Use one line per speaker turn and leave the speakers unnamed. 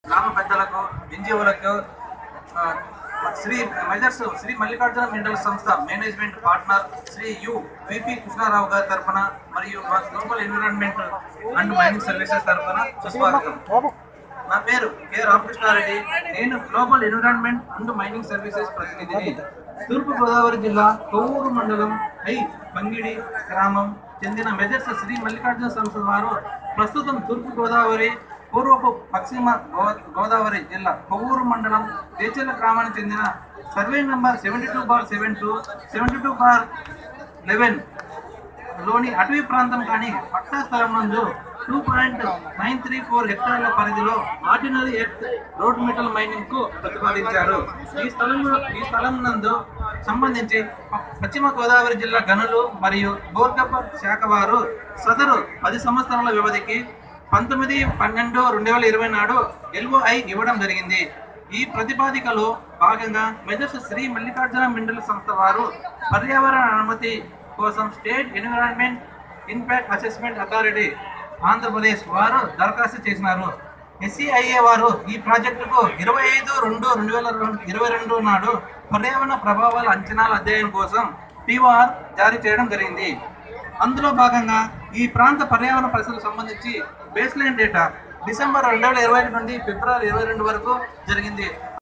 గ్రామ పెద్దలకు ఎన్జిఓలకు ఆ, శ్రీ మెజర్స్ శ్రీ మల్లికార్జున మినరల్ సంస్థ management partner Shri U VP Krishnarao గారి తరఫున మరియు మా global environment and mining services తరఫున సుస్వాగతం నా పేరు కె రామకృష్ణారెడ్డి నేను global environment and mining services ప్రతినిధిని తూర్పు గోదావరి జిల్లా కొవ్వూరు మండలం ఐ పంగిడి గ్రామం చెందిన మెజర్స్ శ్రీ మల్లికార్జున సంస్థ వారు ప్రస్తుతం తూర్పు గోదావరి పూర్వపు పశ్చిమ గో- గోదావరి జిల్లా కొవ్వూరు మండలం దేచెల గ్రామానికి చెందిన survey number seventy two bar seven two seventy two bar eleven లోని అటవీ ప్రాంతం కానీ పట్టా స్థలం నందు two point nine three four హెక్టార్ల పరిధిలో ordinary earth road metal mining కు ప్రతిపాదించారు ఈ స్థలంలో ఈ స్థలం నందు సంబంధించి ప- పశ్చిమ గోదావరి జిల్లా గనులు మరియు బోర్గప్ప శాఖ వారు సదరు పది సంవత్సరాల వ్యవధికి పంతొమ్మిది పన్నెండు రెండు వేల ఇరవై నాడు ఎల్ఓఐ ఇవ్వడం జరిగింది ఈ ప్రతిపాదికలో భాగంగా మెజర్స్ శ్రీ మల్లికార్జున మినరల్ సంస్థ వారు పర్యావరణ అనుమతి కోసం state environment impact assessment authority Andhra Pradesh వారు దరఖాస్తు చేసినారు ఎస్సీఐఏ వారు ఈ ప్రాజెక్టుకు ఇరవై ఐదు రెండు రెండు వేల ఇరవై రెండు నాడు పర్యావరణ ప్రభావాల అంచనాల అధ్యయనం కోసం పిఓఆర్ జారీ చేయడం జరిగింది అందులో భాగంగా ఈ ప్రాంత పర్యావరణ పరిస్థితులకు సంబంధించి బేస్ లైన్ డేటా డిసెంబర్ రెండు వేల ఇరవై నుండి ఫిబ్రవరి ఇరవై రెండు వరకు జరిగింది